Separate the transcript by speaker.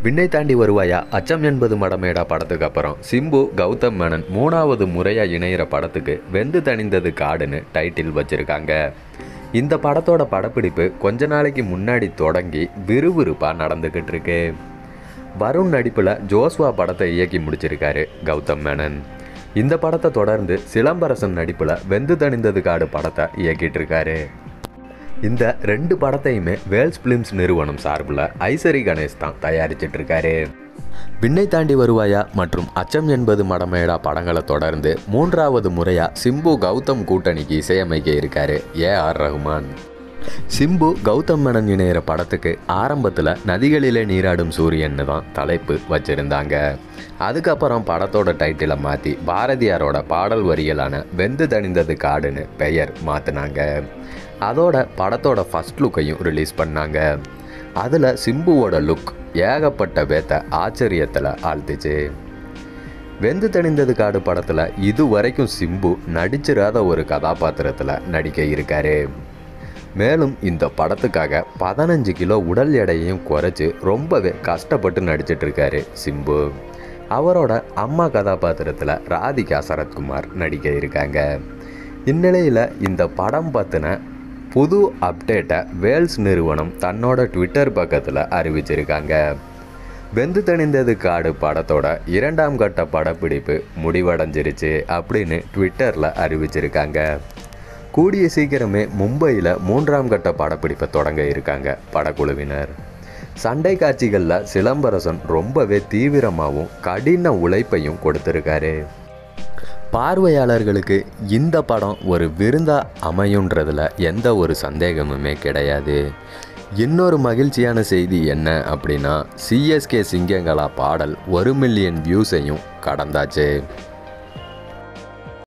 Speaker 1: விண்ணை தாண்டி வருவாயா அச்சம் என்பது மடமேடா படத்துக்கு அப்புறம் சிம்பு கௌதம் மேனன் மூணாவது முறையாக இணையிற படத்துக்கு வெந்து தணிந்தது காடுன்னு டைட்டில் வச்சிருக்காங்க இந்த படத்தோட படப்பிடிப்பு கொஞ்ச நாளைக்கு முன்னாடி தொடங்கி விறுவிறுப்பாக நடந்துக்கிட்டு இருக்கு வருண் நடிப்பில் ஜோஸ்வா படத்தை இயக்கி முடிச்சிருக்காரு கௌதம் மேனன் இந்த படத்தை தொடர்ந்து சிலம்பரசன் நடிப்பில் வெந்து தணிந்தது காடு படத்தை இயக்கிட்டு இருக்காரு இந்த ரெண்டு படத்தையுமே வேல்ஸ் ஃபிலிம்ஸ் நிறுவனம் சார்பில் ஐசரி கணேஷ் தான் தயாரிச்சிட்டு இருக்காரு விண்ணை தாண்டி வருவாயா மற்றும் அச்சம் என்பது மடமேடா படங்களை தொடர்ந்து மூன்றாவது முறையாக சிம்பு கௌதம் கூட்டணிக்கு இசையமைக்க இருக்காரு ஏ ஆர் ரஹ்மான் சிம்பு கௌதம் மேனன் இணையிற படத்துக்கு ஆரம்பத்தில் நதிகளிலே நீராடும் சூரியன்னு தான் தலைப்பு வச்சுருந்தாங்க அதுக்கப்புறம் படத்தோட டைட்டிலை மாற்றி பாரதியாரோட பாடல் வரிகளான வெந்து தணிந்தது காடுன்னு பெயர் மாற்றினாங்க அதோட படத்தோட ஃபஸ்ட் லுக்கையும் ரிலீஸ் பண்ணாங்க அதில் சிம்புவோட லுக் ஏகப்பட்ட பேத்த ஆச்சரியத்தில் ஆழ்த்துச்சு வெந்து தணிந்தது காடு படத்தில் இது வரைக்கும் சிம்பு நடிச்சிராத ஒரு கதாபாத்திரத்தில் நடிக்க இருக்காரு மேலும் இந்த படத்துக்காக பதினஞ்சு கிலோ உடல் எடையையும் குறைச்சி ரொம்பவே கஷ்டப்பட்டு நடிச்சிட்டு இருக்காரு சிம்பு அவரோட அம்மா கதாபாத்திரத்தில் ராதிகா சரத்குமார் நடிக்க இருக்காங்க இந்நிலையில் இந்த படம் பற்றின புது அப்டேட்டை வேல்ஸ் நிறுவனம் தன்னோட ட்விட்டர் பக்கத்தில் அறிவிச்சிருக்காங்க வெந்து தணிந்தது காடு படத்தோட இரண்டாம் கட்ட படப்பிடிப்பு முடிவடைஞ்சிருச்சு அப்படின்னு ட்விட்டரில் அறிவிச்சிருக்காங்க கூடிய சீக்கிரமே மும்பையில் மூன்றாம் கட்ட படப்பிடிப்பை தொடங்க இருக்காங்க படக்குழுவினர் சண்டை காட்சிகளில் சிலம்பரசன் ரொம்பவே தீவிரமாகவும் கடின உழைப்பையும் கொடுத்துருக்காரு பார்வையாளர்களுக்கு இந்த படம் ஒரு விருந்தா அமையுன்றதுல எந்த ஒரு சந்தேகமுமே கிடையாது இன்னொரு மகிழ்ச்சியான செய்தி என்ன அப்படின்னா சிஎஸ்கே சிங்கங்களா பாடல் ஒரு மில்லியன் வியூஸையும் கடந்தாச்சு